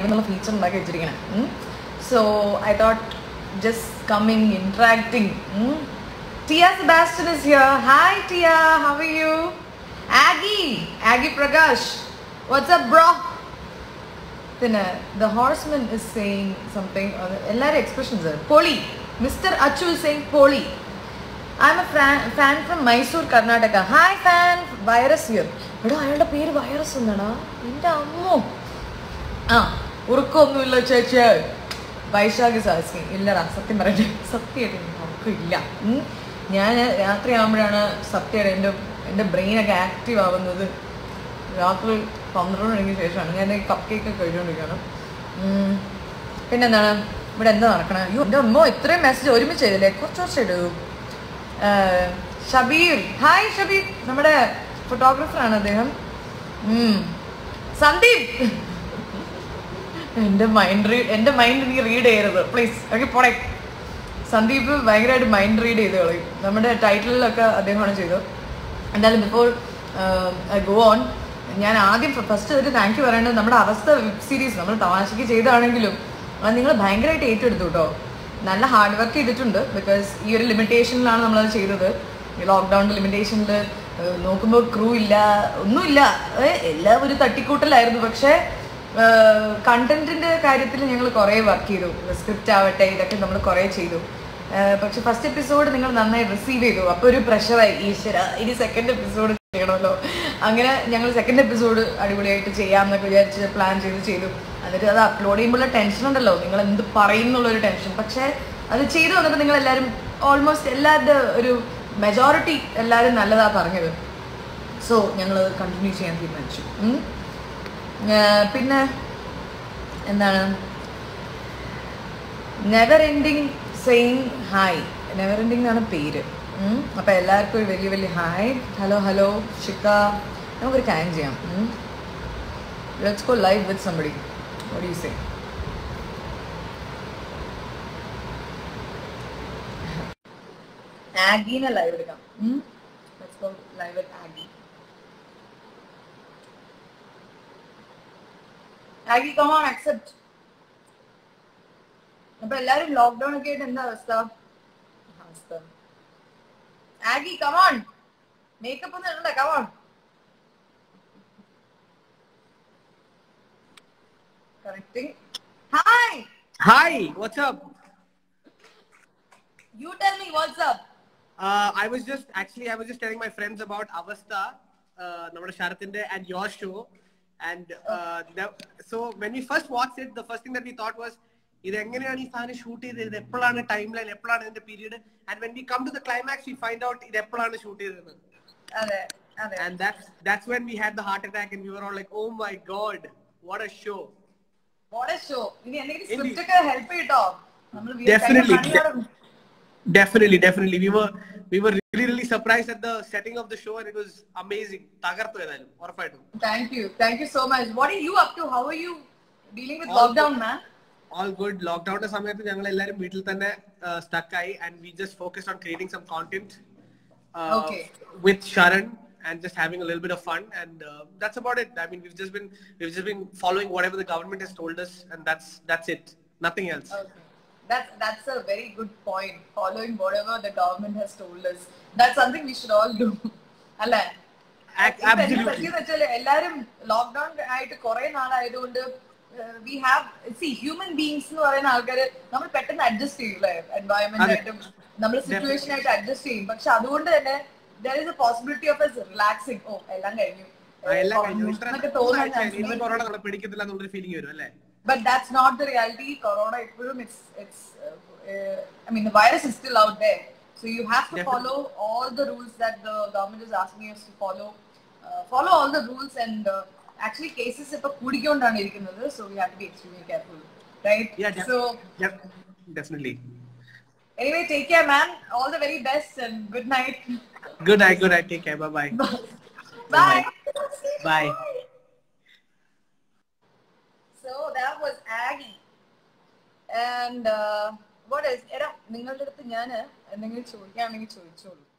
എന്നുള്ള ഫീച്ചർ ഉണ്ടാക്കി വെച്ചിരിക്കണേ so I thought just coming interacting Tia Sebastian is here hi Tia how are you Aagi Aagi Prakash what's bro പിന്നെ the horseman is saying something എല്ലാവരും expressions പൊളി mister Achu is saying പൊളി I'm a fan from Mysore Karnataka hi fan virus here എടാ അയാളുടെ പേര് virus എന്നാടാ എൻ്റെ അമ്മോ ആ ഉറുക്കൊന്നുമില്ല ചേച്ചി വൈശാഖ് സാസ്കി ഇല്ലടാ സത്യം പറയട്ടെ സത്യമായിട്ട് ഉറക്കമില്ല ഞാൻ രാത്രി ആകുമ്പോഴാണ് സത്യമായിട്ട് എൻ്റെ എൻ്റെ ബ്രെയിനൊക്കെ ആക്റ്റീവ് ആവുന്നത് രാത്രി പന്ത്രണ്ട് മണിക്ക് ശേഷമാണ് ഞാൻ കപ്പ് കേക്ക് കഴിച്ചുകൊണ്ടിരിക്കുകയാണ് ഉം. പിന്നെന്താണ് ഇവിടെ എന്താ നടക്കണേ അയ്യോ എൻ്റെ അമ്മ ഇത്രയും മെസ്സേജ് ഒരുമിച്ച് ചെയ്തില്ലേ കുറച്ച് കുറച്ച് ഇടൂ ആഹ് ഷബീർ ഹായ് ഷബീർ നമ്മുടെ ഫോട്ടോഗ്രാഫറാണ് അദ്ദേഹം ഉം. സന്ദീപ് എൻ്റെ മൈൻഡ് റീഡ് എൻ്റെ മൈൻഡ് എനിക്ക് റീഡ് ചെയ്യരുത് പ്ലീസ് ഓക്കെ പോടെ സന്ദീപ് ഭയങ്കരമായിട്ട് മൈൻഡ് റീഡ് ചെയ്ത് കളയും നമ്മുടെ ടൈറ്റിലൊക്കെ അദ്ദേഹമാണ് ചെയ്തത് എന്തായാലും ബിഫോർ ഐ ഗോ ഓൺ ഞാൻ ആദ്യം ഫസ്റ്റ് ഒരു താങ്ക് യു പറയേണ്ടത് നമ്മുടെ അവസ്ഥ വെബ് സീരീസ് നമ്മൾ തമാശയ്ക്ക് ചെയ്താണെങ്കിലും അത് നിങ്ങൾ ഭയങ്കരമായിട്ട് ഏറ്റെടുത്തു കേട്ടോ നല്ല ഹാർഡ് വർക്ക് ചെയ്തിട്ടുണ്ട് ബിക്കോസ് ഈ ഒരു ലിമിറ്റേഷനിലാണ് നമ്മളത് ചെയ്തത് ഈ ലോക്ക്ഡൗണിൻ്റെ ലിമിറ്റേഷനിൽ നോക്കുമ്പോൾ ക്രൂ ഇല്ല ഒന്നുമില്ല ഏ, എല്ലാം ഒരു തട്ടിക്കൂട്ടലായിരുന്നു പക്ഷേ കണ്ടന്റിന്റെ കാര്യത്തിൽ ഞങ്ങൾ കുറേ വർക്ക് ചെയ്തു സ്ക്രിപ്റ്റ് ആവട്ടെ ഇതൊക്കെ നമ്മൾ കുറേ ചെയ്തു ഏഹ് പക്ഷെ ഫസ്റ്റ് എപ്പിസോഡ് നിങ്ങൾ നന്നായി റിസീവ് ചെയ്തു അപ്പോൾ ഒരു പ്രഷറായി ഈശ്വര ഇനി സെക്കൻഡ് എപ്പിസോഡ് ചെയ്യണമല്ലോ അങ്ങനെ ഞങ്ങൾ സെക്കൻഡ് എപ്പിസോഡ് അടിപൊളിയായിട്ട് ചെയ്യാമെന്നൊക്കെ വിചാരിച്ച് പ്ലാൻ ചെയ്ത് ചെയ്തു എന്നിട്ട് അത് അപ്ലോഡ് ചെയ്യുമ്പോഴുള്ള ടെൻഷൻ ഉണ്ടല്ലോ നിങ്ങൾ എന്ത് പറയുന്നുള്ളൊരു ടെൻഷൻ പക്ഷേ അത് ചെയ്തു വന്നപ്പോൾ നിങ്ങൾ എല്ലാവരും ഓൾമോസ്റ്റ് എല്ലാവരുടെ ഒരു മെജോറിറ്റി എല്ലാവരും നല്ലതാ പറഞ്ഞത് സോ ഞങ്ങൾ കണ്ടിന്യൂ ചെയ്യാൻ തീരുമാനിച്ചു ഉം. ഏർ പിന്നെ എന്താണ് never ending saying hi never ending എന്നാണ് പേര് ഉം. അപ്പൊ എല്ലാവർക്കും ഒരു വലിയ വലിയ ഹായ് ഹലോ ഹലോ ഷിക്ക നമുക്കൊരു കാര്യം ചെയ്യാം let's go live with somebody what you say ആഗീനെ ലൈവ് എടുക്കാം let's go live with Aagi Aagi come on accept അപ്പൊ എല്ലാരും ലോക്ക്ഡൌൺ ഒക്കെ ആയിട്ട് എന്താ അവസ്ഥ അവസ്ഥ ആഗി കമോൺ മേക്കപ്പ് ഒന്നും ഇടണ്ട come on connecting hi Hi, what's up? You tell me what's up Uh, I was just actually I was just telling my friends about Avastha, uh, നമ്മുടെ ശരത്തിന്റെ and your show, and uh, the- so when we first watched it, the first thing that we thought was ഇത് എങ്ങനെയാണ് ഈ സാധനം shoot ചെയ്തത് ഇത് എപ്പോഴാണ് time timeline എപ്പോഴാണ് ഇതിന്റെ period and when we come to the climax we find out ഇത് എപ്പോഴാണ് ഷൂട്ട് ചെയ്തത് അതെ അതെ and that's that's when we had the heart attack and we were all like oh my god what a show what a show ഇനി എന്തെങ്കിലും Indeed. Script ഒക്കെ help ചെയ്തോ നമ്മൾ Definitely. definitely definitely we were we were really really surprised at the setting of the show and it was amazing തകർത്തു ഏതായാലും ഉറപ്പായിട്ടും thank you thank you so much what are you up to how are you dealing with All lockdown man all good ലോക്ക്ഡൌണിന്റെ സമയത്ത് ഞങ്ങൾ എല്ലാവരും വീട്ടിൽ തന്നെ stuck ആയി and we just focused on creating some content Okay. With Sharan and just having a little bit of fun and uh, that's about it i mean we've just been we've just been following whatever the government has told us and that's that's it nothing else Okay. That's that's a very good point. Following whatever the government has told us. That's something we should all do. അല്ലേ Ac- ഇപ്പൊ എന്താ absolutely. പറ്റിയെന്ന് വെച്ചാല് എല്ലാരും lockdown ആയിട്ട് കുറെ നാളായതുകൊണ്ട് we have see human beings എന്ന് പറയുന്ന ആൾക്കാര് നമ്മൾ പെട്ടെന്ന് അഡ്ജസ്റ്റ് ചെയ്യൂലേ എൻവയോൺമെന്റ് അതെ. ആയിട്ടും നമ്മൾ സിറ്റുവേഷൻ ആയിട്ട് അഡ്ജസ്റ്റ് ചെയ്യും പക്ഷെ അതുകൊണ്ട് തന്നെ there is a possibility of us relaxing ഓ എല്ലാം കഴിഞ്ഞു ആ, എല്ലാം കഴിഞ്ഞു ഇത്ര എന്നൊക്കെ മൂന്നാഴ്ച തോന്നുന്ന ഇനി കൊറോണ നമ്മളെ പിടിക്കത്തില്ല എന്നുള്ളൊരു ഫീലിംഗ് വരും അല്ലേ But that's not the reality. Corona, ഇപ്പോഴും it's it's. Uh, uh, I mean, the virus is still out there. So you have to Definitely. follow all the rules that the government is asking us to follow. Uh, follow all the rules and uh, actually cases ഇപ്പൊ കൂടിക്കൊണ്ടാണ് ഇരിക്കുന്നത്. So we have to be extremely careful, right? Yeah, def- So Yep, definitely. anyway, take care, man. All the very best and good night. Good night, good night. Take care. Bye bye. Bye. Bye. So that was Aggie. And uh, what is എടാ നിങ്ങളുടെ അടുത്ത് ഞാൻ എന്തെങ്കിലും ചോദിക്കുകയാണെങ്കിൽ ചോദിച്ചോളൂ